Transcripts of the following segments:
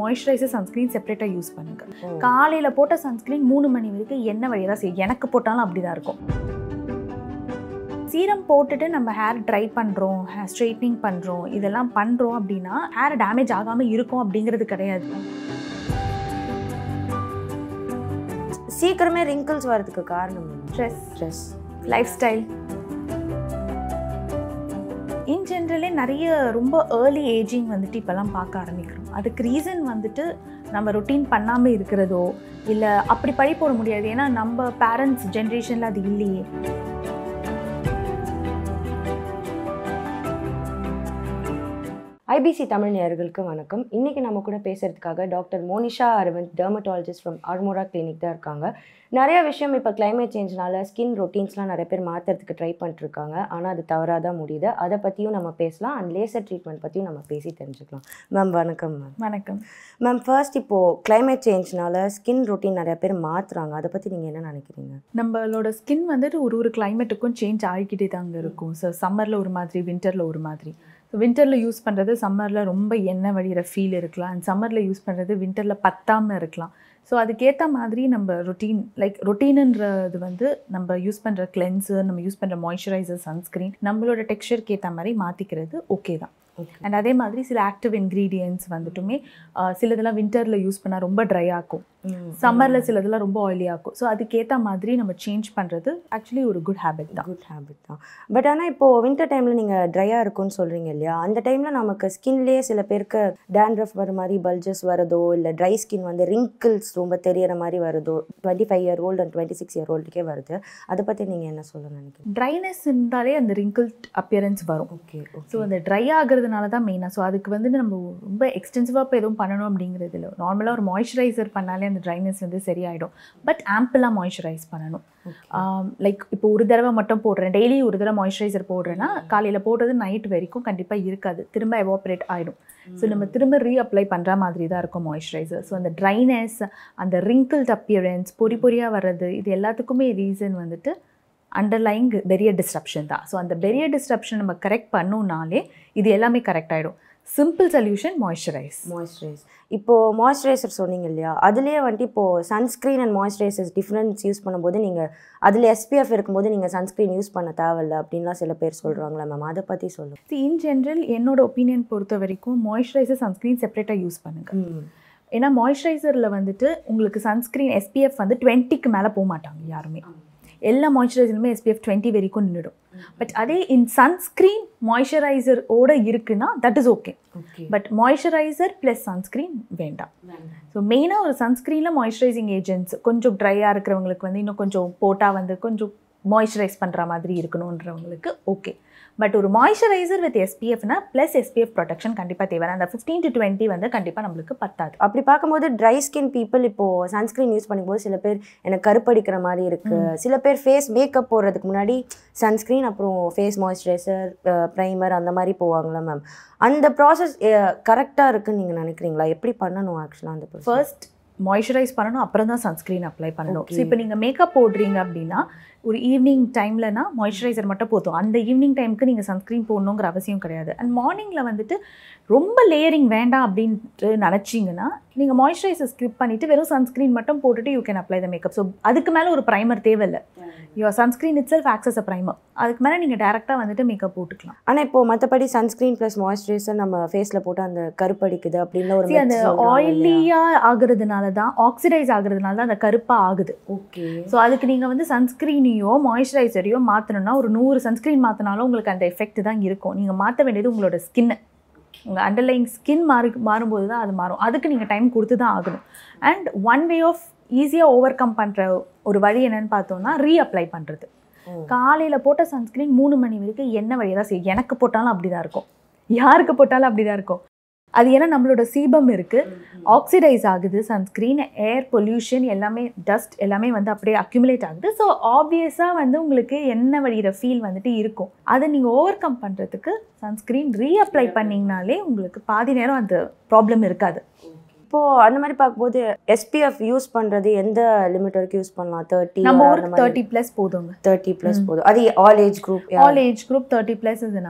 Moisturiser sunscreen செப்பரேட்டாக use பண்ணுங்க ஓ. காலையில் போட்ட சன்ஸ்க்ரீன் மூணு மணி வரைக்கும் என்ன வழியாக தான் செய்யும் எனக்கு போட்டாலும் அப்படி தான் இருக்கும் சீரம் போட்டுட்டு நம்ம ஹேர் ட்ரை பண்ணுறோம் ஹேர் ஸ்ட்ரைட்னிங் பண்ணுறோம் இதெல்லாம் பண்ணுறோம் அப்படின்னா ஹேர் டேமேஜ் ஆகாமல் இருக்கும் அப்படிங்கிறது கிடையாது சீக்கிரமே ரிங்கிள்ஸ் வரதுக்கு காரணம் stress stress lifestyle in ஜென்ரலே நிறைய ரொம்ப ஏர்லி ஏஜிங் வந்துட்டு இப்போல்லாம் பார்க்க ஆரம்பிக்கிறோம் அதுக்கு ரீசன் வந்துட்டு நம்ம ரொட்டீன் பண்ணாமல் இருக்கிறதோ இல்லை அப்படி பழி போட முடியாது ஏன்னா நம்ம பேரண்ட்ஸ் ஜென்ரேஷனில் அது இல்லையே ஐபிசி தமிழ் நேயர்களுக்கு வணக்கம் இன்னைக்கு நம்ம கூட பேசுறதுக்காக doctor Monisha Aravind dermatologist from Armora clinic தான் இருக்காங்க நிறைய விஷயம் இப்போ கிளைமேட் சேஞ்ச்னால ஸ்கின் ரொட்டீன்ஸ்லாம் நிறைய பேர் மாற்றுறதுக்கு ட்ரை பண்ணிட்டு இருக்காங்க ஆனால் அது தவறாக தான் முடியுது அதை பற்றியும் நம்ம பேசலாம் அண்ட் லேசர் ட்ரீட்மெண்ட் பற்றியும் நம்ம பேசி தெரிஞ்சுக்கலாம் மேம் வணக்கம் மேம் வணக்கம் மேம் ஃபர்ஸ்ட் இப்போது கிளைமேட் சேஞ்ச்னால ஸ்கின் ரொட்டீன் நிறைய பேர் மாற்றுறாங்க அதை பற்றி நீங்கள் என்ன நினைக்கிறீங்க நம்மளோட ஸ்கின் வந்துட்டு ஒரு ஒரு கிளைமேட்டுக்கும் சேஞ்ச் ஆகிக்கிட்டே தாங்க இருக்கும் ஸோ சம்மரில் ஒரு மாதிரி வின்டரில் ஒரு மாதிரி ஸோ வின்டரில் யூஸ் பண்ணுறது சம்மரில் ரொம்ப எண்ணெய் வடிகிற ஃபீல் இருக்கலாம் அண்ட் சம்மரில் யூஸ் பண்ணுறது வின்டரில் பத்தாமல் இருக்கலாம் ஸோ அதுக்கேற்ற மாதிரி நம்ம ரொட்டீன் லைக் ரொட்டீனுன்றது வந்து நம்ம யூஸ் பண்ணுற கிளென்சர் நம்ம யூஸ் பண்ணுற மாய்ஸ்சரைசர் சன்ஸ்க்ரீன் நம்மளோட டெக்ஸ்சருக்கு ஏற்ற மாதிரி மாற்றிக்கிறது ஓகே தான் ஓகே அண்ட் அதே மாதிரி சில ஆக்டிவ் இன்க்ரீடியன்ட்ஸ் வந்துட்டுமே ஆஹ் சிலதெல்லாம் வின்டரில் யூஸ் பண்ணால் ரொம்ப ட்ரை ஆக்கும் சம்மரில் சிலதெல்லாம் ரொம்ப ஆயிலி ஆக்கும் ஸோ அதுக்கேற்ற மாதிரி நம்ம சேஞ்ச் பண்ணுறது ஆக்சுவலி ஒரு குட் ஹேபிட் தான் குட் ஹேபிட் தான் பட் ஆனால் இப்போது வின்டர் டைமில் நீங்கள் ட்ரையாக இருக்கும்னு சொல்கிறீங்க இல்லையா அந்த டைமில் நமக்கு ஸ்கின்லேயே சில பேருக்கு டேண்ட்ரஃப் வர மாதிரி பல்ஜஸ் வரதோ இல்லை ட்ரை ஸ்கின் வந்து ரிங்கிள்ஸ் ரொம்ப தெரியற மாதிரி வருதோ twenty five year old and twenty six year ஓல்டுக்கே வருது அதை பற்றி நீங்கள் என்ன சொல்ல நினைக்கிறீங்க ட்ரைனஸ் இருந்தாலே அந்த ரிங்கிள் அப்பியரன்ஸ் வரும் ஓகே ஸோ அந்த ட்ரை ஆகிறதுனால தான் மெயினாக ஸோ அதுக்கு வந்து நம்ம ரொம்ப எக்ஸ்டென்சிவாக இப்போ எதுவும் பண்ணணும் அப்படிங்கிறது இல்லை நார்மலாக ஒரு மாய்ஸ்சரைசர் பண்ணாலே அந்த ட்ரைனஸ் வந்து சரியாயிடும் பட் ஆம்பிளாக மாய்ஸ்சரைஸ் பண்ணணும் லைக் இப்போ ஒரு தடவை மட்டும் போடுறேன் டெய்லி ஒரு தடவை மாய்ஸ்சரைசர் போடுறேன்னா காலையில் போடுறது நைட் வரைக்கும் கண்டிப்பாக இருக்காது திரும்ப எவாப்ரேட் ஆகிடும் ஸோ நம்ம திரும்ப ரீஅப்ளை பண்ணுற மாதிரி தான் இருக்கும் மாய்ஸ்சரைசர் ஸோ அந்த ட்ரைனஸ் அந்த ரிங்கிள்ட் அப்பியரன்ஸ் பொறி பொறியாக வர்றது இது எல்லாத்துக்குமே ரீசன் வந்துட்டு அண்டர்லைங் பெரிய டிஸ்ட்ரப்ஷன் தான் ஸோ அந்த பெரிய டிஸ்ட்ரப்ஷன் நம்ம கரெக்ட் பண்ணோம்னாலே இது எல்லாமே கரெக்ட் ஆகிடும் சிம்பிள் சொல்யூஷன் மாய்ஸ்சரைஸ் மாய்ஸ்சரைஸ் இப்போது மாய்ஸ்சரைசர் சொன்னீங்க இல்லையா அதுலேயே வந்துட்டு இப்போது sunscreen and moisturisers difference use பண்ணும்போது நீங்கள் அதில் எஸ்பிஎஃப் இருக்கும்போது நீங்கள் சன்ஸ்க்ரீன் யூஸ் பண்ண தேவையில்ல அப்படின்லாம் சில பேர் சொல்கிறாங்களே மேம் அதை பற்றி சொல்லுங்கள் இன் ஜென்ரல் என்னோட ஒப்பீனியன் பொறுத்த வரைக்கும் மாய்ஸ்சரைசர் சன்ஸ்க்ரீன் செப்பரேட்டாக யூஸ் பண்ணுங்க ஏன்னா மாய்ஸ்சரைசரில் வந்துட்டு உங்களுக்கு சன்ஸ்க்ரீன் எஸ்பிஎஃப் வந்து டுவெண்ட்டிக்கு மேலே போக மாட்டாங்க யாருமே எல்லா மாய்ஸ்சரைசருமே எஸ்பிஎஃப் டுவெண்ட்டி வரைக்கும் நின்றுடும் பட் அதே இன் சன்ஸ்க்ரீன் மாய்ஸ்சரைசரோட இருக்குன்னா that is okay okay but moisturiser plus sunscreen வேண்டாம் ஸோ மெயினாக ஒரு சன்ஸ்க்ரீனில் மாய்ஸ்சரைசிங் ஏஜென்ட்ஸ் கொஞ்சம் ட்ரையாக இருக்கிறவங்களுக்கு வந்து இன்னும் கொஞ்சம் போட்டால் வந்து கொஞ்சம் மாய்ஸ்சரைஸ் பண்ணுற மாதிரி இருக்கணுன்றவங்களுக்கு ஓகே பட் ஒரு மாய்ஸ்சரைசர் வித் எஸ்பிஎஃப்னா ப்ளஸ் எஸ்பிஎஃப் ப்ரொடெக்ஷன் கண்டிப்பாக தேவை அந்த ஃபிஃப்டீன் டு டுவெண்ட்டி வந்து கண்டிப்பாக நம்மளுக்கு பத்தாது அப்படி பார்க்கும்போது ட்ரை ஸ்கின் பீப்புள் இப்போது சன்ஸ்க்ரீன் யூஸ் பண்ணும்போது சில பேர் எனக்கு கருப்படிக்கிற மாதிரி இருக்குது சில பேர் ஃபேஸ் மேக்கப் போடுறதுக்கு முன்னாடி சன்ஸ்க்ரீன் அப்புறம் ஃபேஸ் மாய்ஸ்சரைசர் ப்ரைமர் அந்த மாதிரி போவாங்களா மேம் அந்த ப்ராசஸ் கரெக்டாக இருக்குன்னு நீங்கள் நினைக்கிறீங்களா எப்படி பண்ணணும் ஆக்சுவலாக அந்த process? ஃபர்ஸ்ட் மாய்ஸ்சரைஸ் பண்ணணும் அப்புறம் தான் சன்ஸ்க்ரீன் அப்ளை பண்ணணும் Okay. ஸோ இப்போ நீங்கள் மேக்கப் போடுறீங்க அப்படின்னா ஒரு ஈவினிங் டைம்லனா மாய்ஸ்சரைசர் மட்டும் போதும் அந்த ஈவினிங் டைமுக்கு நீங்கள் சன்ஸ்க்ரீன் போடணுங்கிற அவசியம் கிடையாது அண்ட் மார்னிங்கில் வந்துட்டு ரொம்ப லேயரிங் வேண்டாம் அப்படின்ட்டு நினச்சிங்கன்னா நீங்கள் மாய்ஸ்சரைசர் ஸ்கிப் பண்ணிவிட்டு வெறும் சன்ஸ்க்ரீன் மட்டும் போட்டுட்டு you can apply the makeup so அதுக்கு மேலே ஒரு ப்ரைமர் தேவையில்லை your sunscreen itself acts as a primer அதுக்கு மேலே நீங்கள் டேரெக்டாக வந்துட்டு மேக்கப் போட்டுக்கலாம் ஆனால் இப்போ மற்றபடி சன்ஸ்க்ரீன் ப்ளஸ் மாய்ஸ்சரைசர் நம்ம ஃபேஸில் போட்டு அந்த கருப்படிக்குது அப்படின்னு ஒரு See, அந்த ஆயிலியாக ஆகுறதுனால தான் ஆக்சிடைஸ் ஆகுறதுனால தான் அந்த கருப்பாக ஆகுது ஓகே ஸோ அதுக்கு நீங்கள் வந்து சன்ஸ்க்ரீனையோ மாய்ஸ்சரைசரையோ மாற்றணும்னா ஒரு நூறு சன்ஸ்க்ரீன் மாற்றினாலும் உங்களுக்கு அந்த எஃபெக்ட் தான் இருக்கும் நீங்கள் மாற்ற வேண்டியது உங்களோட ஸ்கின்னை உங்கள் அண்டர்லைங் ஸ்கின் மாறு மாறும்போது தான் அது மாறும் அதுக்கு நீங்கள் டைம் கொடுத்து தான் ஆகணும் அண்ட் ஒன் வே ஆஃப் ஈஸியாக ஓவர் கம் பண்ணுற ஒரு வழி என்னன்னு பார்த்தோம்னா ரீஅப்ளை பண்ணுறது காலையில் போட்ட சன்ஸ்க்ரீன் மூணு மணி வரைக்கும் என்ன வழியாக தான் செய்யும் எனக்கு போட்டாலும் அப்படி தான் இருக்கும் யாருக்கு போட்டாலும் அப்படி தான் இருக்கும் அது ஏன்னா நம்மளோட சீபம் இருக்குது ஆக்சிடைஸ் ஆகுது சன்ஸ்க்ரீன் ஏர் பொல்யூஷன் எல்லாமே டஸ்ட் எல்லாமே வந்து அப்படியே அக்யூமுலேட் ஆகுது ஸோ ஆப்வியஸாக வந்து உங்களுக்கு என்ன வழிகிற ஃபீல் வந்துட்டு இருக்கும் அதை நீங்கள் ஓவர் கம் பண்ணுறதுக்கு சன்ஸ்க்ரீன் ரீஅப்ளை பண்ணிங்கனாலே உங்களுக்கு பாதி நேரம் அந்த ப்ராப்ளம் இருக்காது இப்போது அந்த மாதிரி பார்க்கும்போது எஸ்பிஎஃப் யூஸ் பண்ணுறது எந்த லிமிட் வரைக்கும் யூஸ் பண்ணலாம் தேர்ட்டி நம்ம ஊருக்கு தேர்ட்டி ப்ளஸ் போதுங்க தேர்ட்டி ப்ளஸ் போதும் அது all age group all age group thirty plus is enough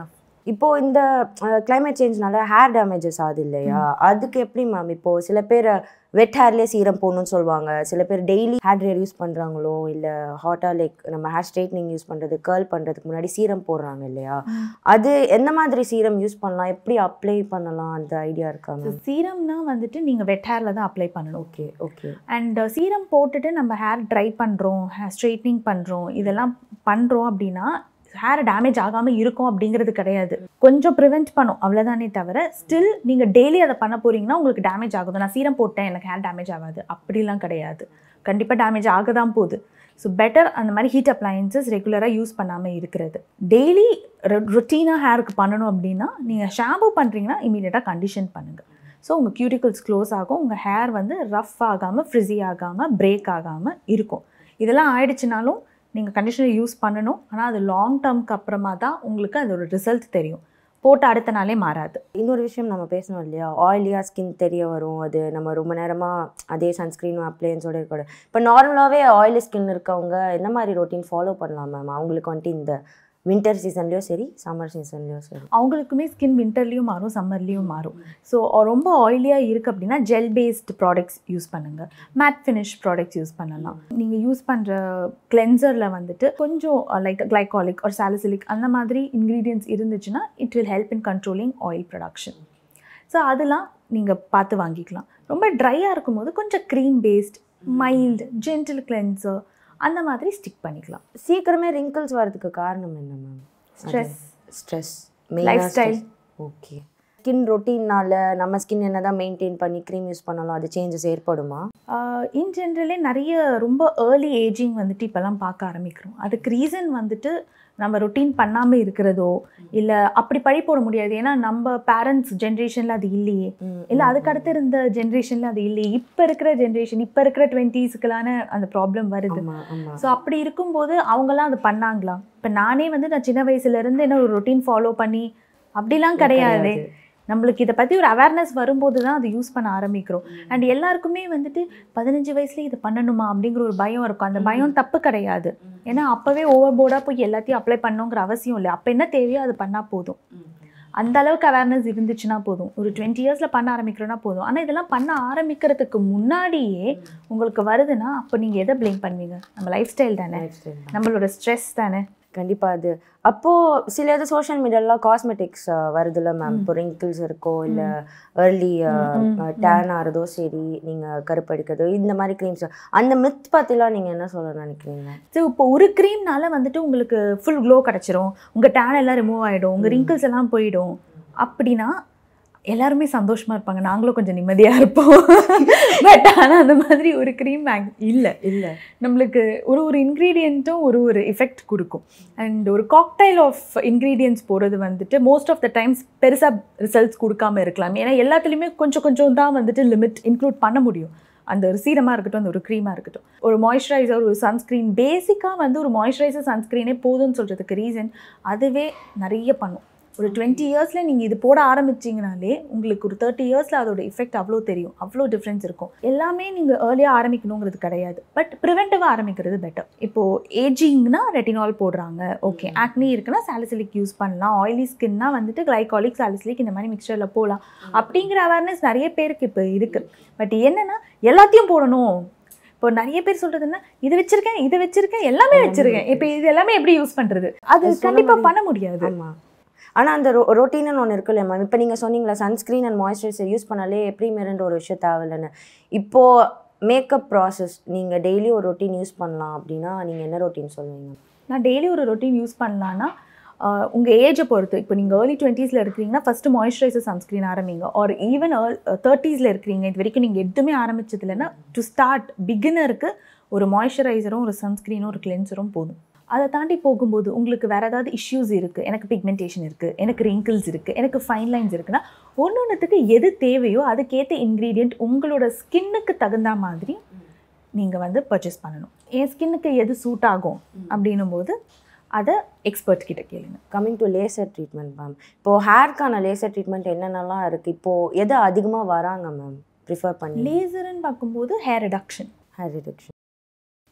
இப்போ இந்த கிளைமேட் சேஞ்ச்னால ஹேர் டேமேஜஸ் ஆகுது இல்லையா அதுக்கு எப்படி மேம் இப்போ சில பேர் வெட் ஹேர்லேயே சீரம் போடணும்னு சொல்லுவாங்க சில பேர் டெய்லி ஹேர் ட்ரையர் யூஸ் பண்ணுறாங்களோ இல்லை ஹாட்டாக லைக் நம்ம ஹேர் ஸ்ட்ரைட்னிங் யூஸ் பண்ணுறது கேர்ள் பண்ணுறதுக்கு முன்னாடி சீரம் போடுறாங்க இல்லையா அது எந்த மாதிரி சீரம் யூஸ் பண்ணலாம் எப்படி அப்ளை பண்ணலாம் அந்த ஐடியா இருக்கா மேம் சீரம்னா வந்துட்டு நீங்கள் வெட் ஹேரில் தான் அப்ளை பண்ணணும் ஓகே ஓகே அண்ட் சீரம் போட்டுட்டு நம்ம ஹேர் ட்ரை பண்ணுறோம் ஹேர் ஸ்ட்ரைட்னிங் பண்ணுறோம் இதெல்லாம் பண்ணுறோம் அப்படின்னா ஹேர் டேமேஜ் ஆகாமல் இருக்கும் அப்படிங்கிறது கிடையாது கொஞ்சம் ப்ரிவெண்ட் பண்ணும் அவ்வளோதானே தவிர ஸ்டில் நீங்கள் டெய்லி அதை பண்ண போறீங்கன்னா உங்களுக்கு டேமேஜ் ஆகுது நான் சீரம் போட்டேன் எனக்கு ஹேர் டேமேஜ் ஆகாது அப்படிலாம் கிடையாது கண்டிப்பாக டேமேஜ் ஆக தான் போகுது ஸோ பெட்டர் அந்த மாதிரி ஹீட் அப்ளையன்சஸ் ரெகுலராக யூஸ் பண்ணாமல் இருக்கிறது டெய்லி ரொட்டீனாக ஹேருக்கு பண்ணணும் அப்படின்னா நீங்கள் ஷாம்பு பண்ணுறீங்கன்னா இமீடியட்டாக கண்டிஷன் பண்ணுங்கள் ஸோ உங்கள் கியூட்டிகல்ஸ் க்ளோஸ் ஆகும் உங்கள் ஹேர் வந்து ரஃப் ஆகாமல் ஃப்ரிஸி ஆகாமல் பிரேக் ஆகாமல் இருக்கும் இதெல்லாம் ஆயிடுச்சுனாலும் நீங்கள் கண்டிஷனர் யூஸ் பண்ணணும் ஆனால் அது லாங் டேர்ம்க்கு அப்புறமா தான் உங்களுக்கு அதோட ரிசல்ட் தெரியும் போட்டு அடுத்த நாளே மாறாது இன்னொரு விஷயம் நம்ம பேசணும் இல்லையா ஆயிலியாக ஸ்கின் தெரிய வரும் அது நம்ம ரொம்ப நேரமாக அதே சன்ஸ்க்ரீனும் அப்ளையன்ஸோட இருக்கக்கூடாது இப்போ நார்மலாகவே ஆயிலி ஸ்கின் இருக்கவங்க என்ன மாதிரி ரொட்டீன் ஃபாலோ பண்ணலாம் மேம் அவங்களுக்கு வந்துட்டு இந்த வின்டர் சீசன்லேயும் சரி சம்மர் சீசன்லேயும் சரி அவங்களுக்குமே ஸ்கின் வின்டர்லேயும் மாறும் சம்மர்லேயும் மாறும் ஸோ ரொம்ப ஆயிலியாக இருக்குது அப்படின்னா ஜெல் பேஸ்ட் ப்ராடக்ட்ஸ் யூஸ் பண்ணுங்கள் மேட் ஃபினிஷ் ப்ராடக்ட்ஸ் யூஸ் பண்ணலாம் நீங்கள் யூஸ் பண்ணுற கிளென்சரில் வந்துட்டு கொஞ்சம் லைக் கிளைகாலிக் ஒரு சாலிசிலிக் அந்த மாதிரி இன்க்ரீடியன்ஸ் இருந்துச்சுன்னா it will help in controlling oil production so அதெல்லாம் நீங்கள் பார்த்து வாங்கிக்கலாம் ரொம்ப ட்ரையாக இருக்கும்போது கொஞ்சம் cream based mild gentle cleanser அந்த மாதிரி ஸ்டிக் பண்ணிக்கலாம் சீக்கிரமே ரிங்கிள்ஸ் வரதுக்கு காரணம் என்ன ma'am stress stress Lifestyle. Okay skin ரொட்டீன்னால நம்ம ஸ்கின் என்னதான் மெயின்டைன் பண்ணி க்ரீம் யூஸ் பண்ணாலும் அது சேஞ்சஸ் ஏற்படுமா இன் ஜென்ரலே நிறைய ரொம்ப ஏர்லி ஏஜிங் வந்துட்டு இப்போல்லாம் பார்க்க ஆரம்பிக்கிறோம் அதுக்கு ரீசன் வந்துட்டு நம்ம ரொட்டீன் பண்ணாமல் இருக்கிறதோ இல்லை அப்படி பழி போட முடியாது ஏன்னா நம்ம பேரண்ட்ஸ் ஜென்ரேஷனில் அது இல்லையே இல்லை அதுக்கு அடுத்து இருந்த ஜென்ரேஷனில் அது இல்லையே இப்போ இருக்கிற ஜென்ரேஷன் இப்போ இருக்கிற டுவெண்ட்டீஸ்க்கெலான அந்த ப்ராப்ளம் வருது ஆமா ஆமா ஸோ அப்படி இருக்கும்போது அவங்களாம் அது பண்ணாங்களா இப்போ நானே வந்து நான் சின்ன வயசுலேருந்து என்ன ஒரு ரொட்டீன் ஃபாலோ பண்ணி அப்படிலாம் கிடையாது நம்மளுக்கு இதை பற்றி ஒரு அவேர்னஸ் வரும்போது தான் அதை யூஸ் பண்ண ஆரம்பிக்கிறோம் அண்ட் எல்லாருக்குமே வந்துட்டு பதினஞ்சு வயசுல இதை பண்ணணுமா அப்படிங்கிற ஒரு பயம் இருக்கும் அந்த பயம் தப்பு கிடையாது ஏன்னா அப்போவே ஓவர் போர்டாக போய் எல்லாத்தையும் அப்ளை பண்ணணுங்கிற அவசியம் இல்லை அப்போ என்ன தேவையோ அது பண்ணால் போதும் அந்த அளவுக்கு அவேர்னஸ் இருந்துச்சுன்னா போதும் ஒரு டுவெண்ட்டி இயர்ஸில் பண்ண ஆரம்பிக்கிறோன்னா போதும் ஆனால் இதெல்லாம் பண்ண ஆரம்பிக்கிறதுக்கு முன்னாடியே உங்களுக்கு வருதுன்னா அப்போ நீங்கள் எதை ப்ளேம் பண்ணுவீங்க நம்ம லைஃப் ஸ்டைல் தானே Lifestyle தான். நம்மளோட ஸ்ட்ரெஸ் தானே கண்டிப்பா அது அப்போ சில இது சோஷியல் மீடியாலாம் காஸ்மெட்டிக்ஸ் வருதுல்ல மேம் இப்போ ரிங்கிள்ஸ் இருக்கோ இல்ல ஏர்லி டேன் ஆறதோ சரி நீங்க கருப்படிக்கிறதோ இந்த மாதிரி க்ரீம்ஸ் அந்த மித் பத்திலாம் நீங்க என்ன சொல்ல நினைக்கிறீங்க ஸோ இப்போ ஒரு க்ரீம்னால வந்துட்டு உங்களுக்கு ஃபுல் க்ளோ கிடச்சிரும் உங்கள் டேன் எல்லாம் ரிமூவ் ஆகிடும் உங்கள் ரிங்கிள்ஸ் எல்லாம் போயிடும் அப்படின்னா எல்லாருமே சந்தோஷமாக இருப்பாங்க நாங்களும் கொஞ்சம் நிம்மதியாக இருப்போம் பட் ஆனால் அந்த மாதிரி ஒரு க்ரீம் இல்லை இல்ல நம்மளுக்கு ஒரு ஒரு இன்க்ரீடியண்ட்டும் ஒரு ஒரு எஃபெக்ட் கொடுக்கும் அண்ட் ஒரு காக்டைல் ஆஃப் இன்க்ரீடியன்ட்ஸ் போகிறது வந்துட்டு மோஸ்ட் ஆஃப் த டைம்ஸ் பெருசாக ரிசல்ட்ஸ் கொடுக்காம இருக்கலாம் ஏன்னா எல்லாத்துலேயுமே கொஞ்சம் கொஞ்சம் தான் வந்துட்டு லிமிட் இன்க்ளூட் பண்ண முடியும் அந்த ஒரு சீரமாக இருக்கட்டும் அந்த ஒரு க்ரீமாக இருக்கட்டும் ஒரு மாய்ஸ்சரைசர் ஒரு சன்ஸ்க்ரீன் பேசிக்காக வந்து ஒரு மாய்ஸ்சரைசர் சன்ஸ்க்ரீனே போதும்னு சொல்கிறதுக்கு ரீசன் அதுவே நிறைய பண்ணும் ஒரு டுவெண்ட்டி இயர்ஸில் நீங்கள் இது போட ஆரம்பிச்சிங்கனாலே உங்களுக்கு ஒரு தேர்ட்டி இயர்ஸில் அதோட எஃபெக்ட் அவ்வளோ தெரியும் அவ்வளோ டிஃப்ரென்ஸ் இருக்கும் எல்லாமே நீங்கள் ஏர்லியாக ஆரம்பிக்கணுங்கிறது கிடையாது பட் ப்ரிவென்டிவாக ஆரம்பிக்கிறது பெட்டர் இப்போது ஏஜிங்னா ரெட்டினால் போடுறாங்க ஓகே ஆக்னி இருக்குன்னா சாலிசிலிக் யூஸ் பண்ணலாம் ஆயிலி ஸ்கின்னா வந்துட்டு கிளைகாலிக் சாலிசிலிக் இந்த மாதிரி மிக்சரில் போகலாம் அப்படிங்கிற அவேர்னஸ் நிறைய பேருக்கு இப்போ இருக்குது பட் என்னென்னா எல்லாத்தையும் போடணும் இப்போ நிறைய பேர் சொல்றது என்ன இது வச்சிருக்கேன் இது வச்சிருக்கேன் எல்லாமே வச்சிருக்கேன் இப்போ இது எல்லாமே எப்படி யூஸ் பண்றது அது அது சொன்ன கண்டிப்பா மாதிரி- பண்ண முடியாது ஆமா ஆனா அந்த ரொ ரொட்டீன்னு ஒன்று இருக்குல்ல மேம் இப்போ நீங்க சொன்னீங்களா சன்ஸ்க்ரீன் அண்ட் மாய்ஸ்சரைசர் யூஸ் பண்ணாலே ப்ரீமியர்ன்ற ஒரு விஷயம் தேவையில்லைன்னு இப்போ மேக்கப் ப்ராசஸ் நீங்க டெய்லி ஒரு ரொட்டீன் யூஸ் பண்ணலாம் அப்படின்னா நீங்க என்ன ரொட்டீன் சொல்லுவீங்க நான் டெய்லி ஒரு ரொட்டீன் யூஸ் பண்ணலான்னா ஆஹ் உங்க ஏஜை பொறுத்து இப்போ நீங்கள் ஏர்லி டுவெண்ட்டீஸில் இருக்கிறீங்கன்னா ஃபஸ்ட்டு மாய்ஸ்சரைசர் சன்ஸ்க்ரீன் ஆரம்பிங்க ஆர் ஈவன் தேர்ட்டீஸில் இருக்கிறீங்க இது வரைக்கும் நீங்கள் எதுவுமே ஆரம்பிச்சது இல்லைன்னா டு ஸ்டார்ட் பிகினருக்கு ஒரு மாய்ஸ்சரைசரும் ஒரு சன்ஸ்க்ரீனும் ஒரு கிளென்சரும் போதும் அதை தாண்டி போகும்போது உங்களுக்கு வேறு ஏதாவது இஷ்யூஸ் இருக்குது எனக்கு பிக்மெண்டேஷன் இருக்குது எனக்கு ரிங்கிள்ஸ் இருக்குது எனக்கு ஃபைன் லைன்ஸ் இருக்குன்னா ஒன்று ஒன்றுத்துக்கு எது தேவையோ அதுக்கேற்ற இன்க்ரீடியண்ட் உங்களோட ஸ்கின்னுக்கு தகுந்த மாதிரி நீங்கள் வந்து பர்ச்சேஸ் பண்ணணும் என் ஸ்கின்னுக்கு எது சூட் ஆகும் அப்படின்னும் போது அதை எக்ஸ்பர்ட் கிட்ட கேளுங்க coming to laser treatment ma'am இப்போ ஹேர்க்கான லேசர் ட்ரீட்மெண்ட் என்னென்னலாம் இருக்கு இப்போ எது அதிகமாக வராங்க மேம் ப்ரிஃபர் பண்ணி லேசர்னு பார்க்கும்போது ஹேர் ரிடக்ஷன் ஹேர் ரிடக்ஷன்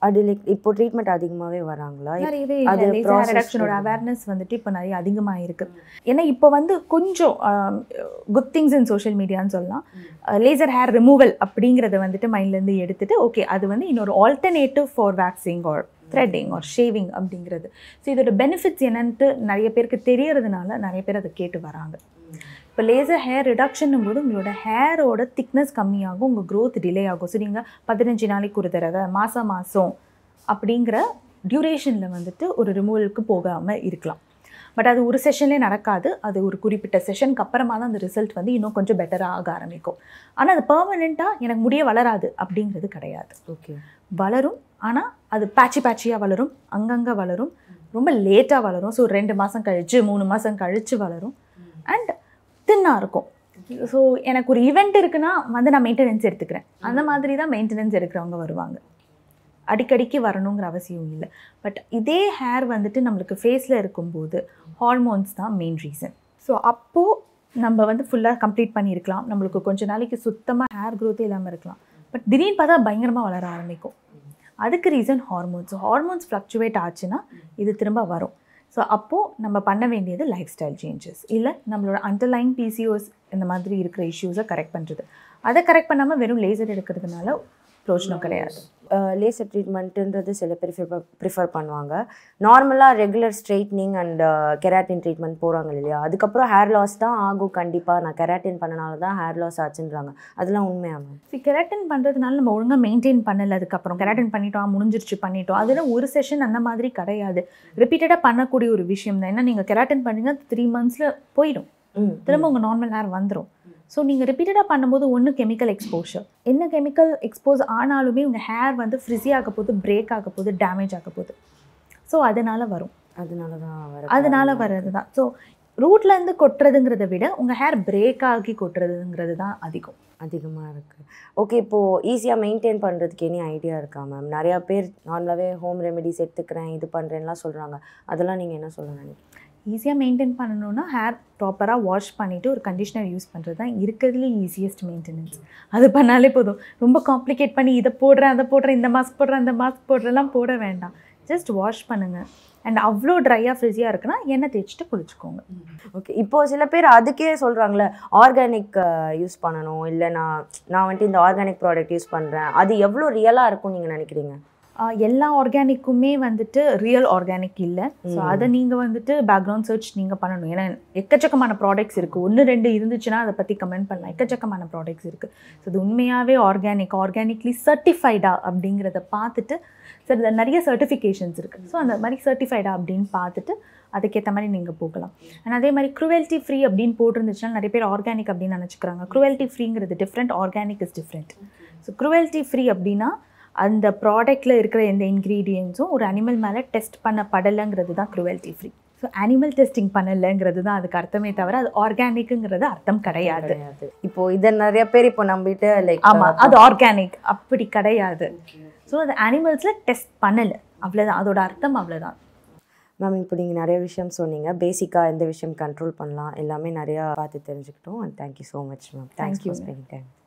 அது லைக் இப்போ ட்ரீட்மெண்ட் அதிகமாகவே வராங்களா நிறையவே அது லேசர் process ரிடக்ஷனோட இருக்கு. அவேர்னஸ் வந்துட்டு இப்போ நிறைய அதிகமாக இருக்கு ஏன்னா இப்போ வந்து கொஞ்சம் குட் திங்ஸ் இன் சோஷியல் மீடியான்னு சொல்லலாம் லேசர் ஹேர் ரிமூவல் அப்படிங்கிறத வந்துட்டு மைண்ட்லேருந்து எடுத்துட்டு ஓகே அது வந்து இன்னொரு alternative for waxing or threading or shaving அப்படிங்கிறது ஸோ இதோட பெனிஃபிட்ஸ் என்னன்ட்டு நிறைய பேருக்கு தெரியறதுனால நிறைய பேர் அதை கேட்டு வராங்க இப்போ லேசர் ஹேர் ரிடக்ஷன் போது உங்களோட ஹேரோட திக்னஸ் கம்மியாகும் உங்கள் growth டிலே ஆகும் ஸோ நீங்கள் பதினஞ்சு நாளைக்கு ஒரு தடவை மாதம் மாதம் அப்படிங்கிற டியூரேஷனில் வந்துட்டு ஒரு ரிமூவலுக்கு போகாமல் இருக்கலாம் பட் அது ஒரு செஷன்லேயே நடக்காது அது ஒரு குறிப்பிட்ட செஷனுக்கு அப்புறமா தான் அந்த ரிசல்ட் வந்து இன்னும் கொஞ்சம் பெட்டராக ஆக ஆரம்பிக்கும் ஆனால் அது பர்மனெண்ட்டாக எனக்கு முடிய வளராது அப்படிங்கிறது கிடையாது ஓகே வளரும் ஆனால் அது பேட்சி பேட்சியாக வளரும் அங்கங்கே வளரும் ரொம்ப லேட்டாக வளரும் ஸோ ரெண்டு மாதம் கழித்து மூணு மாதம் கழித்து வளரும் அண்ட் தின்னாக இருக்கும் ஸோ எனக்கு ஒரு ஈவெண்ட் இருக்குன்னா வந்து நான் மெயின்டெனன்ஸ் எடுத்துக்கிறேன் அந்த மாதிரி தான் மெயின்டெனன்ஸ் எடுக்கிறவங்க வருவாங்க அடிக்கடிக்கு வரணுங்கிற அவசியம் இல்லை பட் இதே ஹேர் வந்துட்டு நம்மளுக்கு ஃபேஸில் இருக்கும்போது ஹார்மோன்ஸ் தான் மெயின் ரீசன் ஸோ அப்போது நம்ம வந்து ஃபுல்லாக கம்ப்ளீட் பண்ணியிருக்கலாம் நம்மளுக்கு கொஞ்ச நாளைக்கு சுத்தமாக ஹேர் க்ரோத்தே இல்லாமல் இருக்கலாம் பட் திடீர்னு பார்த்தா பயங்கரமாக வளர ஆரம்பிக்கும் அதுக்கு ரீசன் ஹார்மோன்ஸ் ஹார்மோன்ஸ் ஃப்ளக்சுவேட் ஆச்சுன்னா இது திரும்ப வரும் ஸோ அப்போது நம்ம பண்ண வேண்டியது லைஃப் ஸ்டைல் சேஞ்சஸ் இல்லை நம்மளோட அண்டர்லைன் பிசிஓஸ் இந்த மாதிரி இருக்கிற இஷ்யூஸை கரெக்ட் பண்ணுறது அதை கரெக்ட் பண்ணாமல் வெறும் லேசர் எடுக்கிறதுனால பிரோஜனம் கிடையாது லேசர் ட்ரீட்மெண்ட்டுன்றது சில பேர் ப்ரிஃபர் பண்ணுவாங்க நார்மலாக regular straightening and keratin treatment போகிறாங்க இல்லையா அதுக்கப்புறம் ஹேர் லாஸ் தான் ஆகும் கண்டிப்பாக நான் கெராட்டின் பண்ணனால தான் ஹேர் லாஸ் ஆச்சுன்றாங்க அதெல்லாம் உண்மையா மேம் ஸோ கெராட்டின் பண்ணுறதுனால நம்ம ஒழுங்காக மெயின்டைன் பண்ணல அதுக்கப்புறம் கெராட்டின் பண்ணிட்டோம் முடிஞ்சிருச்சு பண்ணிட்டோம் அதில் ஒரு செஷன் அந்த மாதிரி கிடையாது ரிப்பீட்டடாக பண்ணக்கூடிய ஒரு விஷயம் தான் ஏன்னா நீங்கள் கெராட்டின் பண்ணீங்கன்னா த்ரீ மந்த்ஸில் போயிடும் ம் திரும்ப உங்கள் நார்மல் ஹேர் வந்துடும் ஸோ நீங்கள் ரிப்பீட்டடாக பண்ணும்போது ஒன்று கெமிக்கல் எக்ஸ்போஷர் என்ன கெமிக்கல் எக்ஸ்போஸ் ஆனாலுமே உங்கள் ஹேர் வந்து ஃப்ரிஸி ஆக போகுது பிரேக் ஆக போகுது டேமேஜ் ஆக போகுது ஸோ அதனால் வரும் அதனால தான் வர அதனால வர்றது தான் ஸோ ரூட்லேருந்து கொட்டுறதுங்கிறத விட உங்கள் ஹேர் பிரேக் ஆகி கொட்டுறதுங்கிறது தான் அதிகம் அதிகமாக இருக்குது ஓகே இப்போது ஈஸியாக மெயின்டைன் பண்ணுறதுக்கு எனி ஐடியா இருக்கா மேம் நிறையா பேர் நார்மலாகவே ஹோம் ரெமெடிஸ் எடுத்துக்கிறேன் இது பண்ணுறேன்லாம் சொல்கிறாங்க அதெல்லாம் நீங்கள் என்ன சொல்ல நினைக்கிறீங்க ஈஸியாக மெயின்டைன் பண்ணணும்னா ஹேர் ப்ராப்பராக வாஷ் பண்ணிவிட்டு ஒரு கண்டிஷனர் யூஸ் பண்ணுறது தான் இருக்கிறதுலே ஈஸியஸ்ட் மெயின்டெனன்ஸ் அது பண்ணாலே போதும் ரொம்ப காம்ப்ளிகேட் பண்ணி இதை போடுறேன் அதை போடுறேன் இந்த மாஸ்க் போடுறேன் அந்த மாஸ்க் போடுறேலாம் போட வேண்டாம் ஜஸ்ட் வாஷ் பண்ணுங்கள் அண்ட் அவ்வளோ ட்ரையாக ஃப்ரிஸியாக இருக்குன்னா எண்ணெய் தேய்ச்சிட்டு குளிச்சுக்கோங்க ஓகே இப்போது சில பேர் அதுக்கே சொல்கிறாங்களே ஆர்கானிக் யூஸ் பண்ணணும் இல்லை நான் நான் வந்துட்டு இந்த ஆர்கானிக் ப்ராடக்ட் யூஸ் பண்ணுறேன் அது எவ்வளோ ரியலாக இருக்கும்னு நீங்கள் நினைக்கிறீங்க ஆஹ் எல்லா ஆர்கானிக்குமே வந்துட்டு ரியல் ஆர்கானிக் இல்லை ஸோ ம். அதை நீங்கள் வந்துட்டு பேக்ரவுண்ட் சர்ச் நீங்கள் பண்ணணும் ஏன்னா எக்கச்சக்கமான ப்ராடக்ட்ஸ் இருக்குது ஒன்று ரெண்டு இருந்துச்சுன்னா அதை பற்றி கமெண்ட் பண்ணலாம் எக்கச்சக்கமான ப்ராடக்ட்ஸ் இருக்குது ஸோ இது உண்மையாகவே ஆர்கானிக் ஆர்கானிக்லி சர்டிஃபைடா அப்படிங்கிறத பார்த்துட்டு சரி இதுல நிறைய சர்டிஃபிகேஷன்ஸ் இருக்குது ஸோ அந்த மாதிரி சர்டிஃபைடா அப்படின்னு பார்த்துட்டு அதுக்கேற்ற மாதிரி நீங்கள் போகலாம் அண்ட் அதே மாதிரி க்ருவல்ட்டி ஃப்ரீ அப்படின்னு போட்டிருந்துச்சுன்னா நிறைய பேர் ஆர்கானிக் அப்படின்னு நினச்சிக்கிறாங்க க்ருவல்ட்டி ஃப்ரீங்கிறது different organic is different so cruelty free அப்படின்னா அந்த ப்ராடக்ட்டில் இருக்கிற எந்த இன்க்ரீடியன்ஸும் ஒரு அனிமல் மேலே டெஸ்ட் பண்ணப்படலைங்கிறது தான் cruelty free so animal testing பண்ணலைங்கிறது தான் அதுக்கு அர்த்தமே தவிர அது ஆர்கானிக்குங்கிறது அர்த்தம் கிடையாது கிடையாது இப்போ இதை நிறைய பேர் இப்போ நம்பிட்டு லைக் ஆமாம் அது ஆர்கானிக் அப்படி கிடையாது ஸோ அது அனிமல்ஸில் டெஸ்ட் பண்ணலை அவ்வளோதான் அதோட அர்த்தம் அவ்வளோதான் மேம் இப்போ நீங்கள் நிறைய விஷயம் சொன்னீங்க பேசிக்காக எந்த விஷயம் கண்ட்ரோல் பண்ணலாம் எல்லாமே நிறையா பார்த்து தெரிஞ்சுக்கிட்டோம் and thank you so much ma'am thanks Thank you, for spending time